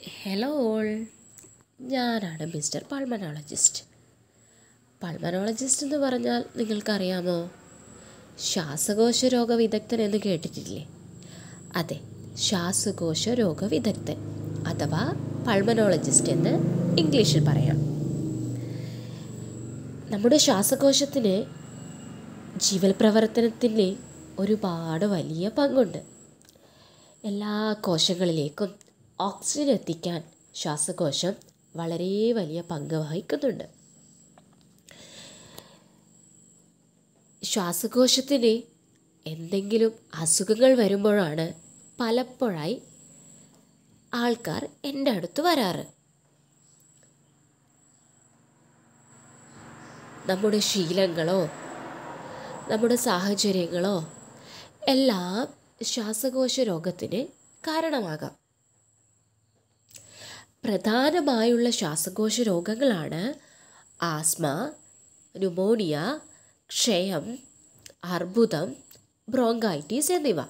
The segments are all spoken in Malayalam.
ഹലോ ഓൾ ഞാനാണ് മിസ്റ്റർ പൾമനോളജിസ്റ്റ് പൾമനോളജിസ്റ്റ് എന്ന് പറഞ്ഞാൽ നിങ്ങൾക്കറിയാമോ ശ്വാസകോശ രോഗ വിദഗ്ധൻ എന്ന് കേട്ടിട്ടില്ലേ അതെ ശ്വാസകോശ രോഗ വിദഗ്ധൻ അഥവാ പൾമനോളജിസ്റ്റ് എന്ന് ഇംഗ്ലീഷിൽ പറയാം നമ്മുടെ ശ്വാസകോശത്തിന് ജീവൽ പ്രവർത്തനത്തിന് ഒരുപാട് വലിയ പങ്കുണ്ട് എല്ലാ കോശങ്ങളിലേക്കും ഓക്സിജൻ എത്തിക്കാൻ ശ്വാസകോശം വളരെ വലിയ പങ്ക് വഹിക്കുന്നുണ്ട് ശ്വാസകോശത്തിന് എന്തെങ്കിലും അസുഖങ്ങൾ വരുമ്പോഴാണ് പലപ്പോഴായി ആൾക്കാർ എൻ്റെ അടുത്ത് വരാറ് നമ്മുടെ ശീലങ്ങളോ നമ്മുടെ സാഹചര്യങ്ങളോ എല്ലാം ശ്വാസകോശ രോഗത്തിന് കാരണമാകാം പ്രധാനമായുള്ള ശ്വാസകോശ രോഗങ്ങളാണ് ആസ്മ ന്യൂമോണിയ ക്ഷയം അർബുദം ബ്രോങ്കൈറ്റിസ് എന്നിവ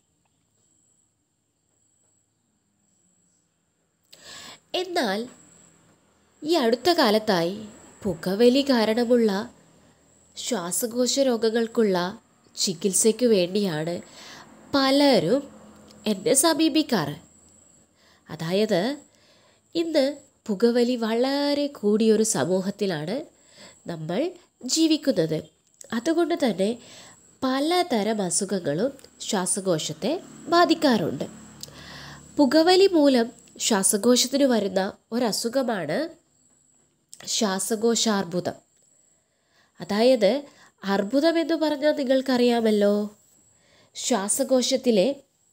എന്നാൽ ഈ അടുത്ത കാലത്തായി പുകവലി കാരണമുള്ള ശ്വാസകോശ രോഗങ്ങൾക്കുള്ള ചികിത്സയ്ക്ക് വേണ്ടിയാണ് പലരും എന്നെ സമീപിക്കാറ് അതായത് ഇന്ന് പുകവലി വളരെ കൂടിയൊരു സമൂഹത്തിലാണ് നമ്മൾ ജീവിക്കുന്നത് അതുകൊണ്ട് തന്നെ പലതരം അസുഖങ്ങളും ശ്വാസകോശത്തെ ബാധിക്കാറുണ്ട് പുകവലി മൂലം ശ്വാസകോശത്തിന് വരുന്ന ഒരസുഖമാണ് ശ്വാസകോശാർബുദം അതായത് അർബുദം എന്ന് പറഞ്ഞാൽ നിങ്ങൾക്കറിയാമല്ലോ ശ്വാസകോശത്തിലെ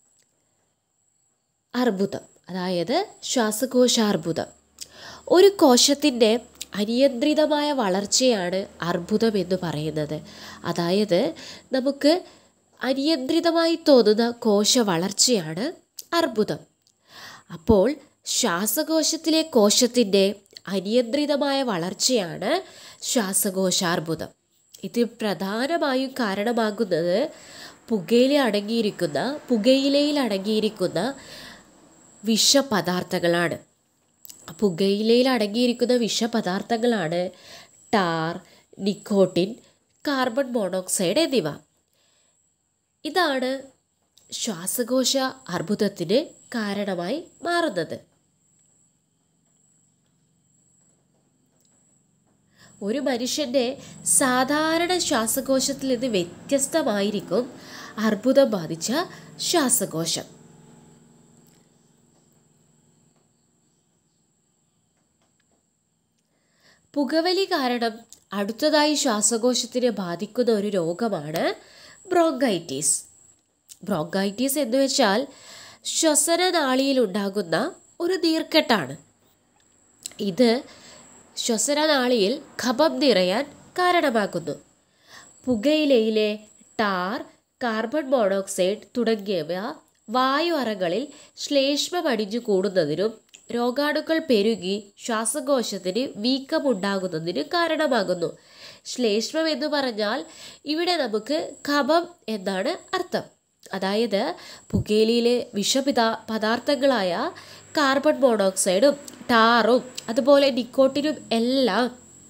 അർബുദം അതായത് ശ്വാസകോശാർബുദം ഒരു കോശത്തിൻ്റെ അനിയന്ത്രിതമായ വളർച്ചയാണ് അർബുദം എന്ന് പറയുന്നത് അതായത് നമുക്ക് അനിയന്ത്രിതമായി തോന്നുന്ന കോശ വളർച്ചയാണ് അർബുദം അപ്പോൾ ശ്വാസകോശത്തിലെ കോശത്തിൻ്റെ അനിയന്ത്രിതമായ വളർച്ചയാണ് ശ്വാസകോശാർബുദം ഇത് പ്രധാനമായും കാരണമാകുന്നത് പുകയില അടങ്ങിയിരിക്കുന്ന പുകയിലയിൽ അടങ്ങിയിരിക്കുന്ന വിഷപദാർത്ഥങ്ങളാണ് പുകയിലയിൽ അടങ്ങിയിരിക്കുന്ന വിഷപദാർത്ഥങ്ങളാണ് ടാർ നിക്കോട്ടിൻ കാർബൺ മോണോക്സൈഡ് എന്നിവ ഇതാണ് ശ്വാസകോശ അർബുദത്തിന് കാരണമായി മാറുന്നത് ഒരു മനുഷ്യൻ്റെ സാധാരണ ശ്വാസകോശത്തിൽ നിന്ന് വ്യത്യസ്തമായിരിക്കും അർബുദം ബാധിച്ച ശ്വാസകോശം പുകവലി കാരണം അടുത്തതായി ശ്വാസകോശത്തിനെ ബാധിക്കുന്ന ഒരു രോഗമാണ് ബ്രോങ്കൈറ്റിസ് ബ്രോങ്കൈറ്റിസ് എന്ന് വെച്ചാൽ ശ്വസനനാളിയിൽ ഉണ്ടാകുന്ന ഒരു നീർക്കെട്ടാണ് ഇത് ശ്വസനനാളിയിൽ കഫം നിറയാൻ കാരണമാകുന്നു പുകയിലയിലെ ടാർ കാർബൺ മോണോക്സൈഡ് തുടങ്ങിയവ വായു അറകളിൽ ശ്ലേഷ്മം അടിഞ്ഞു കൂടുന്നതിനും രോഗാണുക്കൾ പെരുകി ശ്വാസകോശത്തിന് വീക്കമുണ്ടാകുന്നതിന് കാരണമാകുന്നു ശ്ലേഷ്മം എന്ന് പറഞ്ഞാൽ ഇവിടെ നമുക്ക് കഫം എന്നാണ് അർത്ഥം അതായത് പുകയിലയിലെ വിഷപിത പദാർത്ഥങ്ങളായ കാർബൺ മോണോക്സൈഡും ടാറും അതുപോലെ നിക്കോട്ടിനും എല്ലാം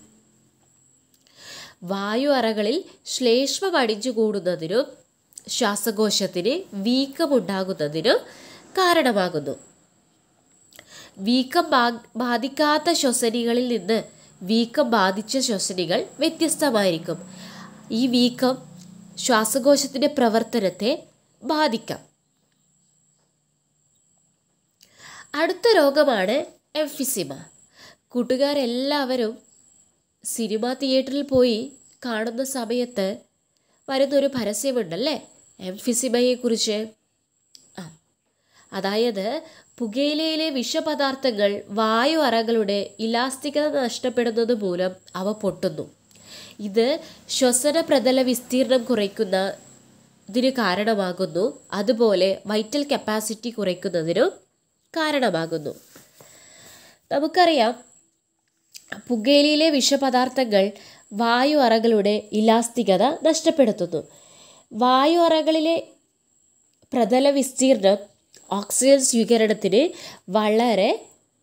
വായു അറകളിൽ ശ്ലേഷ്മം അടിഞ്ഞു കൂടുന്നതിനും ശ്വാസകോശത്തിന് വീക്കമുണ്ടാകുന്നതിനും കാരണമാകുന്നു വീക്കം ബാധിക്കാത്ത ശ്വസനികളിൽ നിന്ന് വീക്കം ബാധിച്ച ശ്വസനികൾ വ്യത്യസ്തമായിരിക്കും ഈ വീക്കം ശ്വാസകോശത്തിൻ്റെ പ്രവർത്തനത്തെ ബാധിക്കാം അടുത്ത രോഗമാണ് എംഫിസിമ കൂട്ടുകാരെല്ലാവരും സിനിമ തിയേറ്ററിൽ പോയി കാണുന്ന സമയത്ത് വരുന്നൊരു പരസ്യമുണ്ടല്ലേ എംഫിസിമയെക്കുറിച്ച് ആ അതായത് പുകയിലയിലെ വിഷപദാർത്ഥങ്ങൾ വായു അറകളുടെ ഇലാസ്തികത നഷ്ടപ്പെടുന്നത് മൂലം അവ പൊട്ടുന്നു ഇത് ശ്വസന പ്രതല വിസ്തീർണം കുറയ്ക്കുന്ന ഇതിന് കാരണമാകുന്നു അതുപോലെ വൈറ്റൽ കപ്പാസിറ്റി കുറയ്ക്കുന്നതിനും കാരണമാകുന്നു നമുക്കറിയാം പുകയിലയിലെ വിഷപദാർത്ഥങ്ങൾ വായു അറകളുടെ ഇലാസ്തികത നഷ്ടപ്പെടുത്തുന്നു വായു അറകളിലെ പ്രതല വിസ്തീർണം ഓക്സിജൻ സ്വീകരണത്തിന് വളരെ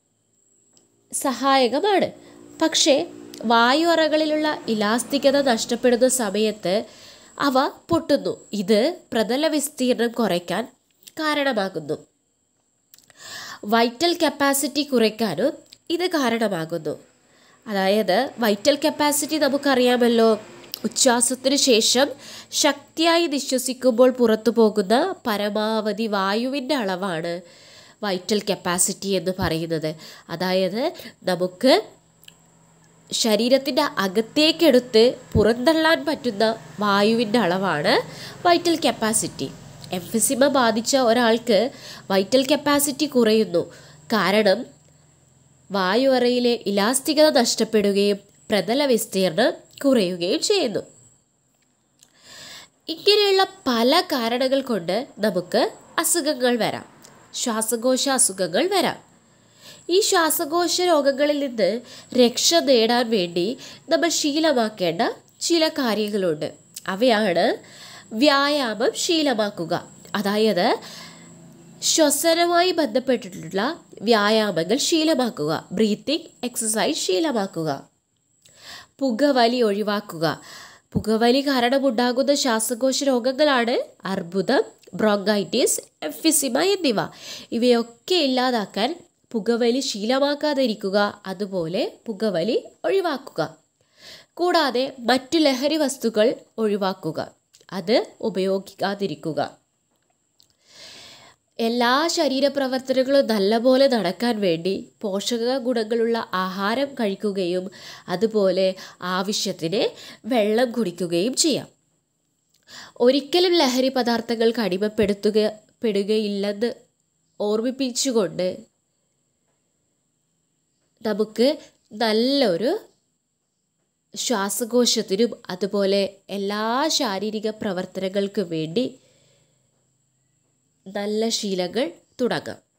സഹായകമാണ് പക്ഷേ വായു അറകളിലുള്ള ഇലാസ്തികത നഷ്ടപ്പെടുന്ന സമയത്ത് അവ പൊട്ടുന്നു ഇത് പ്രതല വിസ്തീർണം കുറയ്ക്കാൻ കാരണമാകുന്നു വൈറ്റൽ കപ്പാസിറ്റി കുറയ്ക്കാനും ഇത് കാരണമാകുന്നു അതായത് വൈറ്റൽ കപ്പാസിറ്റി നമുക്കറിയാമല്ലോ ഉച്ഛ്വാസത്തിന് ശേഷം ശക്തിയായി നിശ്വസിക്കുമ്പോൾ പുറത്തു പോകുന്ന പരമാവധി വായുവിൻ്റെ അളവാണ് വൈറ്റൽ കപ്പാസിറ്റി എന്ന് പറയുന്നത് അതായത് നമുക്ക് ശരീരത്തിൻ്റെ അകത്തേക്കെടുത്ത് പുറന്തള്ളാൻ പറ്റുന്ന വായുവിൻ്റെ അളവാണ് വൈറ്റൽ കപ്പാസിറ്റി എംഫിസിമ ബാധിച്ച ഒരാൾക്ക് വൈറ്റൽ കപ്പാസിറ്റി കുറയുന്നു കാരണം വായു അറയിലെ ഇലാസ്തികത നഷ്ടപ്പെടുകയും പ്രതല വിസ്തീർണം കുറയുകയും ചെയ്യുന്നു ഇങ്ങനെയുള്ള പല കാരണങ്ങൾ കൊണ്ട് നമുക്ക് അസുഖങ്ങൾ വരാം ശ്വാസകോശ അസുഖങ്ങൾ വരാം ഈ ശ്വാസകോശ രോഗങ്ങളിൽ നിന്ന് രക്ഷ നേടാൻ വേണ്ടി നമ്മൾ ശീലമാക്കേണ്ട ചില കാര്യങ്ങളുണ്ട് അവയാണ് വ്യായാമം ശീലമാക്കുക അതായത് ശ്വസനവുമായി ബന്ധപ്പെട്ടിട്ടുള്ള വ്യായാമങ്ങൾ ശീലമാക്കുക ബ്രീത്തിങ് എക്സസൈസ് ശീലമാക്കുക പുകവലി ഒഴിവാക്കുക പുകവലി കാരണമുണ്ടാകുന്ന ശ്വാസകോശ രോഗങ്ങളാണ് അർബുദം ബ്രോങ്കൈറ്റിസ് എംഫിസിമ എന്നിവ ഇവയൊക്കെ ഇല്ലാതാക്കാൻ പുകവലി ശീലമാക്കാതിരിക്കുക അതുപോലെ പുകവലി ഒഴിവാക്കുക കൂടാതെ മറ്റു ലഹരി വസ്തുക്കൾ ഒഴിവാക്കുക അത് ഉപയോഗിക്കാതിരിക്കുക എല്ലാ ശരീരപ്രവർത്തനങ്ങളും നല്ലപോലെ നടക്കാൻ വേണ്ടി പോഷക ഗുണങ്ങളുള്ള ആഹാരം കഴിക്കുകയും അതുപോലെ ആവശ്യത്തിന് വെള്ളം കുടിക്കുകയും ചെയ്യാം ഒരിക്കലും ലഹരി പദാർത്ഥങ്ങൾക്ക് അടിമപ്പെടുത്തുക പെടുകയില്ലെന്ന് ഓർമ്മിപ്പിച്ചുകൊണ്ട് നമുക്ക് നല്ലൊരു ശ്വാസകോശത്തിനും അതുപോലെ എല്ലാ ശാരീരിക പ്രവർത്തനങ്ങൾക്കും വേണ്ടി നല്ല ശീലങ്ങൾ തുടങ്ങാം